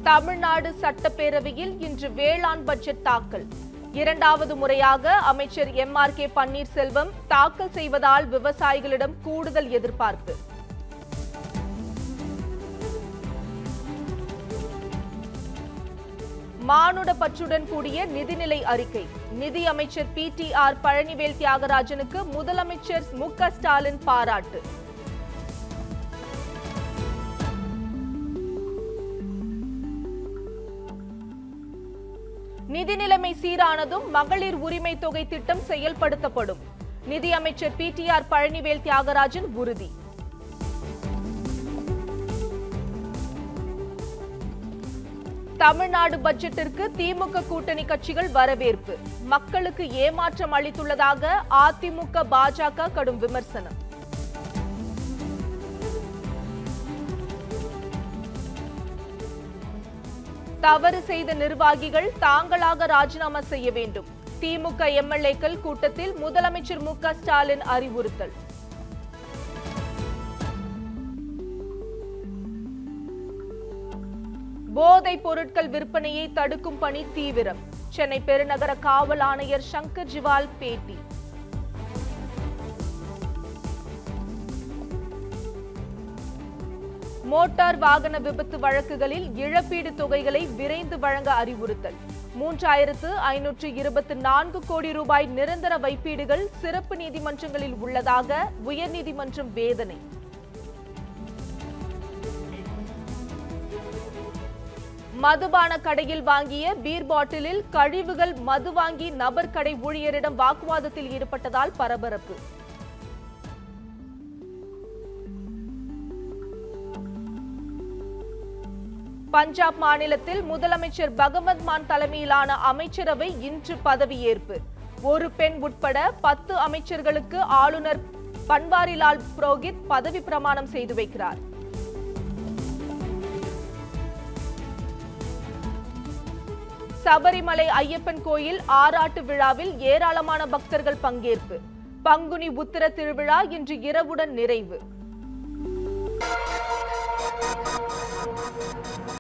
தமிழ்நாடு சட்டப்பேரவையில் இன்று வேளாண் பட்ஜெட் தாக்கல் இரண்டாவது முறையாக அமைச்சர் எம் ஆர் கே பன்னீர்செல்வம் தாக்கல் செய்வதால் விவசாயிகளிடம் கூடுதல் எதிர்பார்ப்பு மானுட பற்றுடன் கூடிய நிதிநிலை அறிக்கை நிதி அமைச்சர் பி டி ஆர் பழனிவேல் தியாகராஜனுக்கு முதலமைச்சர் மு க ஸ்டாலின் பாராட்டு நிதி நிலைமை சீரானதும் மகளிர் உரிமை தொகை திட்டம் செயல்படுத்தப்படும் நிதி அமைச்சர் P T R Palanivel Thiagarajan உறுதி தமிழ்நாடு பட்ஜெட்டிற்கு திமுக கூட்டணி கட்சிகள் வரவேற்பு மக்களுக்கு ஏமாற்றம் அளித்துள்ளதாக அதிமுக பாஜக கடும் விமர்சனம் தவறு செய்த நிர்வாகிகள் தாங்களாக ராஜினாமா செய்ய வேண்டும் திமுக எம்எல்ஏக்கள் கூட்டத்தில் முதலமைச்சர் மு க ஸ்டாலின் அறிவுறுத்தல் போதைப் பொருட்கள் விற்பனையை தடுக்கும் பணி தீவிரம் சென்னை பெருநகர காவல் ஆணையர் சங்கர் ஜிவால் பேட்டி மோட்டார் வாகன விபத்து வழக்குகளில் இழப்பீடு தொகைகளை விரைந்து வழங்க அறிவுறுத்தல் மூன்றாயிரத்து ஐநூற்று இருபத்தி நான்கு கோடி ரூபாய் நிரந்தர வைப்பீடுகள் சிறப்பு நீதிமன்றங்களில் உள்ளதாக உயர்நீதிமன்றம் வேதனை மதுபான கடையில் வாங்கிய பீர் பாட்டிலில் கழிவுகள் மது வாங்கி நபர் கடை ஊழியரிடம் வாக்குவாதத்தில் ஈடுபட்டதால் பரபரப்பு பஞ்சாப் மாநிலத்தில் முதலமைச்சர் பகவந்த் மான் தலைமையிலான அமைச்சரவை இன்று பதவியேற்பு ஒரு பெண் உட்பட பத்து அமைச்சர்களுக்கு ஆளுநர் பன்வாரிலால் புரோஹித் பதவி பிரமாணம் செய்து வைக்கிறார் சபரிமலை ஐயப்பன் கோயில் ஆராட்டு விழாவில் ஏராளமான பக்தர்கள் பங்கேற்பு பங்குனி உத்திர திருவிழா இன்று இரவுடன் நிறைவு